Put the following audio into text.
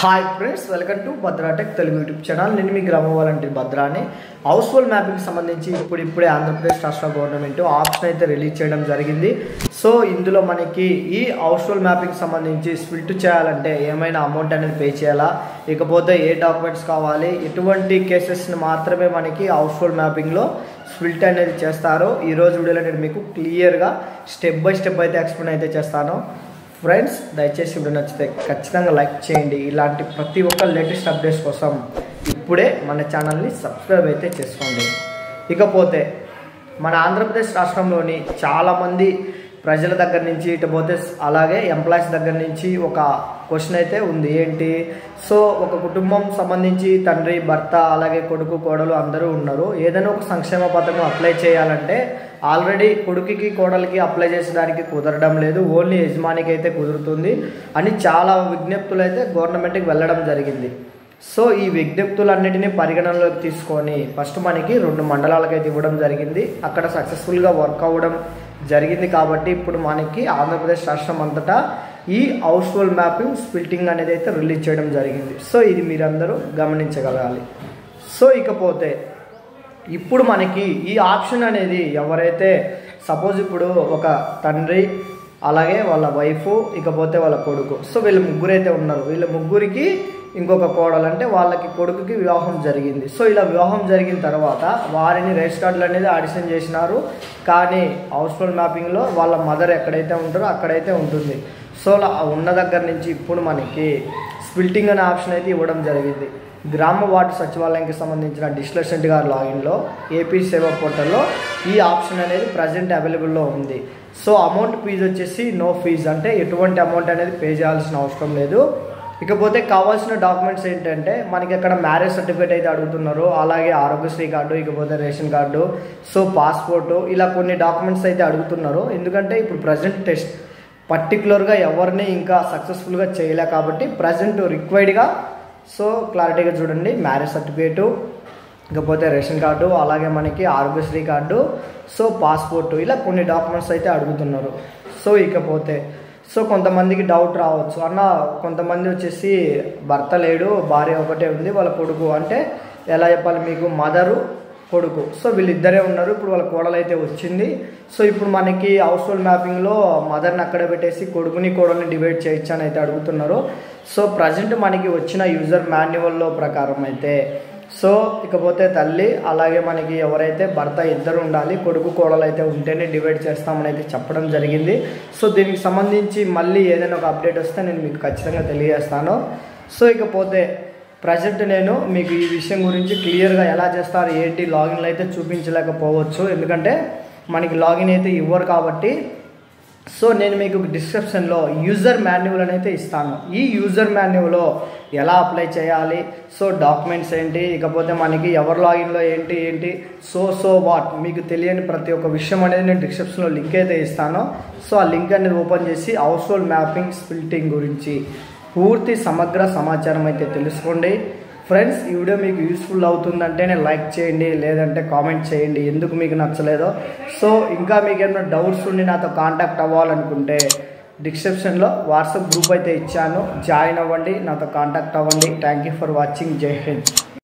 hi friends welcome to Bhadratech Telugu YouTube channel నేను మీ గ్రామం వాళ్ళంటి భద్రాని హౌస్ హోల్డ్ మ్యాపింగ్ సంబంధించి ఇప్పుడు ఇప్పుడే ఆంధ్రప్రదేశ్ రాష్ట్ర గవర్నమెంట్ ఆప్షన్ అయితే రిలీజ్ చేయడం జరిగింది సో ఇందులో మనకి ఈ హౌస్ హోల్డ్ మ్యాపింగ్ సంబంధించి స్ప్లిట్ చేయాలంటే ఏమైనా అమౌంట్ అనేది పే చేయాలా ఇకపోతే ఏ డాక్యుమెంట్స్ కావాలి ఎటువంటి కేసెస్ని మాత్రమే మనకి హౌస్ హోల్డ్ మ్యాపింగ్లో స్ప్లిట్ అనేది చేస్తారు ఈరోజు వీడియోలో నేను మీకు క్లియర్గా స్టెప్ బై స్టెప్ అయితే ఎక్స్ప్లెయిన్ అయితే చేస్తాను ఫ్రెండ్స్ దయచేసి వీడియో నచ్చితే ఖచ్చితంగా లైక్ చేయండి ఇలాంటి ప్రతి ఒక్క లేటెస్ట్ అప్డేట్స్ కోసం ఇప్పుడే మన ఛానల్ని సబ్స్క్రైబ్ అయితే చేసుకోండి ఇకపోతే మన ఆంధ్రప్రదేశ్ రాష్ట్రంలోని చాలామంది ప్రజల దగ్గర నుంచి ఇటుపోతే అలాగే ఎంప్లాయీస్ దగ్గర నుంచి ఒక క్వశ్చన్ అయితే ఉంది ఏంటి సో ఒక కుటుంబం సంబంధించి తండ్రి భర్త అలాగే కొడుకు కోడలు అందరూ ఉన్నారు ఏదైనా ఒక సంక్షేమ పథకం అప్లై చేయాలంటే ఆల్రెడీ కొడుకుకి కోడలికి అప్లై చేసేదానికి కుదరడం లేదు ఓన్లీ యజమానికి అయితే కుదురుతుంది అని చాలా విజ్ఞప్తులు అయితే గవర్నమెంట్కి వెళ్ళడం జరిగింది సో ఈ విజ్ఞప్తులన్నిటిని పరిగణనలోకి తీసుకొని ఫస్ట్ మనకి రెండు మండలాలకైతే ఇవ్వడం జరిగింది అక్కడ సక్సెస్ఫుల్గా వర్క్ అవ్వడం జరిగింది కాబట్టి ఇప్పుడు మనకి ఆంధ్రప్రదేశ్ రాష్ట్రం అంతటా ఈ హౌస్ హోల్డ్ మ్యాపింగ్ స్ప్లిట్టింగ్ అనేది అయితే రిలీజ్ చేయడం జరిగింది సో ఇది మీరందరూ గమనించగలగాలి సో ఇకపోతే ఇప్పుడు మనకి ఈ ఆప్షన్ అనేది ఎవరైతే సపోజ్ ఇప్పుడు ఒక తండ్రి అలాగే వాళ్ళ వైఫ్ ఇకపోతే వాళ్ళ కొడుకు సో వీళ్ళు ముగ్గురు అయితే ఉన్నారు వీళ్ళ ముగ్గురికి ఇంకొక కోడలు అంటే వాళ్ళకి కొడుకుకి వివాహం జరిగింది సో ఇలా వివాహం జరిగిన తర్వాత వారిని రేషన్ కార్డులు అనేది ఆడిషన్ చేసినారు కానీ హౌస్ హోల్డ్ మ్యాపింగ్లో వాళ్ళ మదర్ ఎక్కడైతే ఉంటారో అక్కడైతే ఉంటుంది సో అలా ఉన్న దగ్గర నుంచి ఇప్పుడు మనకి స్పిల్టింగ్ అనే ఆప్షన్ అయితే ఇవ్వడం జరిగింది గ్రామ వార్డు సచివాలయానికి సంబంధించిన డిస్లెసెంట్ గారి లాగిన్లో ఏపీ సేవా పోర్టల్లో ఈ ఆప్షన్ అనేది ప్రజెంట్ అవైలబుల్లో ఉంది సో అమౌంట్ ఫీజు వచ్చేసి నో ఫీజు అంటే ఎటువంటి అమౌంట్ అనేది పే చేయాల్సిన అవసరం లేదు ఇకపోతే కావాల్సిన డాక్యుమెంట్స్ ఏంటంటే మనకి అక్కడ మ్యారేజ్ సర్టిఫికేట్ అయితే అడుగుతున్నారు అలాగే ఆరోగ్యశ్రీ కార్డు ఇకపోతే రేషన్ కార్డు సో పాస్పోర్టు ఇలా కొన్ని డాక్యుమెంట్స్ అయితే అడుగుతున్నారు ఎందుకంటే ఇప్పుడు ప్రజెంట్ టెస్ట్ పర్టికులర్గా ఎవరిని ఇంకా సక్సెస్ఫుల్గా చేయలే కాబట్టి ప్రజెంట్ రిక్వైర్డ్గా సో క్లారిటీగా చూడండి మ్యారేజ్ సర్టిఫికేటు ఇకపోతే రేషన్ కార్డు అలాగే మనకి ఆరోగ్యశ్రీ కార్డు సో పాస్పోర్ట్ ఇలా కొన్ని డాక్యుమెంట్స్ అయితే అడుగుతున్నారు సో ఇకపోతే సో కొంతమందికి డౌట్ రావచ్చు అన్న కొంతమంది వచ్చేసి భర్త లేడు భార్య ఒకటే ఉంది వాళ్ళ కొడుకు అంటే ఎలా చెప్పాలి మీకు మదరు కొడుకు సో వీళ్ళిద్దరే ఉన్నారు ఇప్పుడు వాళ్ళ కోడలు అయితే వచ్చింది సో ఇప్పుడు మనకి హౌస్ హోల్డ్ మ్యాపింగ్లో మదర్ని అక్కడ పెట్టేసి కొడుకుని కోడల్ని డివైడ్ చేయొచ్చు అని అయితే అడుగుతున్నారు సో ప్రజెంట్ మనకి వచ్చిన యూజర్ మాన్యువల్లో ప్రకారం అయితే సో ఇకపోతే తల్లి అలాగే మనకి ఎవరైతే భర్త ఇద్దరు ఉండాలి కొడుకు కోడలు అయితే ఉంటేనే డివైడ్ చేస్తామని అయితే చెప్పడం జరిగింది సో దీనికి సంబంధించి మళ్ళీ ఏదైనా ఒక అప్డేట్ వస్తే నేను మీకు ఖచ్చితంగా తెలియజేస్తాను సో ఇకపోతే ప్రజెంట్ నేను మీకు ఈ విషయం గురించి క్లియర్గా ఎలా చేస్తారు ఏంటి లాగిన్లు అయితే చూపించలేకపోవచ్చు ఎందుకంటే మనకి లాగిన్ అయితే ఇవ్వరు కాబట్టి సో నేను మీకు డిస్క్రిప్షన్లో యూజర్ మాన్యువల్ అయితే ఇస్తాను ఈ యూజర్ మాన్యువల్లో ఎలా అప్లై చేయాలి సో డాక్యుమెంట్స్ ఏంటి ఇకపోతే మనకి ఎవరి లాగిన్లో ఏంటి ఏంటి సో సో వాట్ మీకు తెలియని ప్రతి ఒక్క విషయం అనేది నేను డిస్క్రిప్షన్లో లింక్ అయితే ఇస్తాను సో ఆ లింక్ అనేది ఓపెన్ చేసి హౌస్ హోల్డ్ మ్యాపింగ్ స్పిల్టింగ్ గురించి పూర్తి సమగ్ర సమాచారం అయితే తెలుసుకోండి ఫ్రెండ్స్ ఈ వీడియో మీకు యూస్ఫుల్ అవుతుందంటేనే లైక్ చేయండి లేదంటే కామెంట్ చేయండి ఎందుకు మీకు నచ్చలేదో సో ఇంకా మీకు ఏమైనా డౌట్స్ ఉండి నాతో కాంటాక్ట్ అవ్వాలనుకుంటే డిస్క్రిప్షన్లో వాట్సాప్ గ్రూప్ అయితే ఇచ్చాను జాయిన్ అవ్వండి నాతో కాంటాక్ట్ అవ్వండి థ్యాంక్ యూ ఫర్ వాచింగ్ జై హింద్